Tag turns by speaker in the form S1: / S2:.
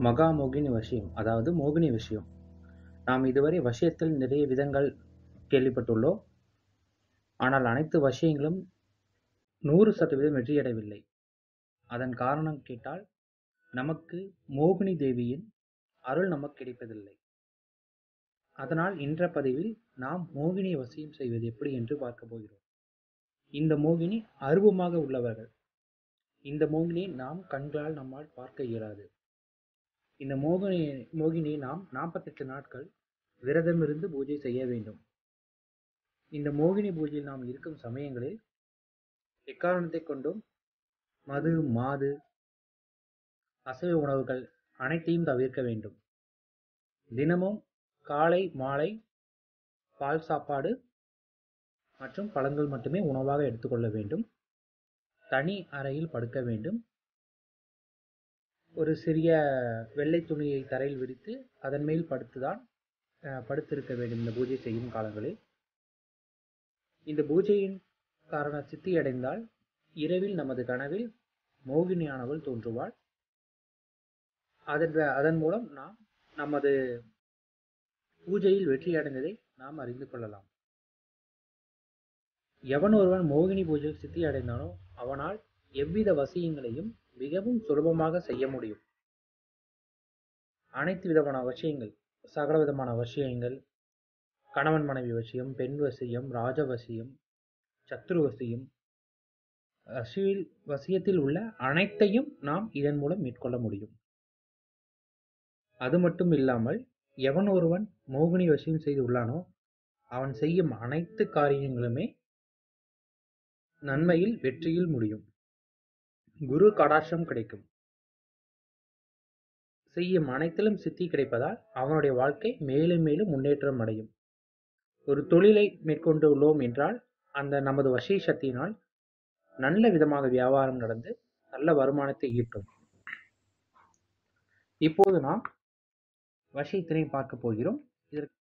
S1: மகா மோகினி வசியம் அதாவது மோகினி விஷயம் நாம் இதுவரை வசியத்தில் நிறைய விதங்கள் கேள்விப்பட்டுள்ளோம் ஆனால் அனைத்து வசியங்களும் நூறு சதவீதம் வெற்றியடையவில்லை அதன் காரணம் கேட்டால் நமக்கு மோகினி தேவியின் அருள் நமக்கு கிடைப்பதில்லை அதனால் இன்ற பதிவில் நாம் மோகினியை வசியம் செய்வது எப்படி என்று பார்க்க போகிறோம் இந்த மோகினி அருவமாக உள்ளவர்கள் இந்த மோகினியை நாம் கண்களால் நம்மால் பார்க்க இயலாது இந்த மோகினி மோகினியை நாம் நாற்பத்தெட்டு நாட்கள் விரதமிருந்து பூஜை செய்ய வேண்டும் இந்த மோகினி பூஜையில் நாம் இருக்கும் சமயங்களில் எக்காரணத்தை கொண்டும் மது மாது அசைவ உணவுகள் அனைத்தையும் தவிர்க்க வேண்டும் தினமும் காலை மாலை பால் சாப்பாடு மற்றும் பழங்கள் மட்டுமே உணவாக எடுத்துக்கொள்ள வேண்டும் தனி அறையில் படுக்க வேண்டும் ஒரு சிறிய வெள்ளை துணியை தரையில் விரித்து அதன் மேல் படுத்துதான் அஹ், படுத்திருக்க வேண்டும் இந்த பூஜை செய்யும் காலங்களில் இந்த பூஜையின் காரண சித்தி அடைந்தால் இரவில் நமது கனவில் மோகினியானவள் தோன்றுவாள் அதன் அதன் மூலம் நாம் நமது பூஜையில் வெற்றி அடைந்ததை நாம் அறிந்து கொள்ளலாம் எவன் ஒருவன் மோகினி பூஜையில் சித்தி அடைந்தானோ அவனால் எவ்வித வசியங்களையும் மிகவும் சுலபமாக செய்ய முடியும் அனைத்து விதமான வசியங்கள் சகல விதமான வசியங்கள் கணவன் மனைவி வசியம் பெண் வசியம் ராஜ வசியம் சத்ரு வசியம் வசியில் வசியத்தில் உள்ள அனைத்தையும் நாம் இதன் மூலம் மேற்கொள்ள முடியும் அது மட்டும் இல்லாமல் எவன் ஒருவன் மோகினி வசியம் செய்து உள்ளானோ அவன் செய்யும் அனைத்து காரியங்களுமே நன்மையில் வெற்றியில் முடியும் குரு கடாட்சம் கிடைக்கும் செய்யும் அனைத்திலும் சித்தி கிடைப்பதால் அவனுடைய வாழ்க்கை மேலும் மேலும் முன்னேற்றம் அடையும் ஒரு தொழிலை மேற்கொண்டு உள்ளோம் என்றால் அந்த நமது வசீ சக்தியினால் நல்ல விதமாக வியாபாரம் நடந்து நல்ல வருமானத்தை ஈட்டும் இப்போது நாம் வசியத்தினை பார்க்க போகிறோம் இதற்கு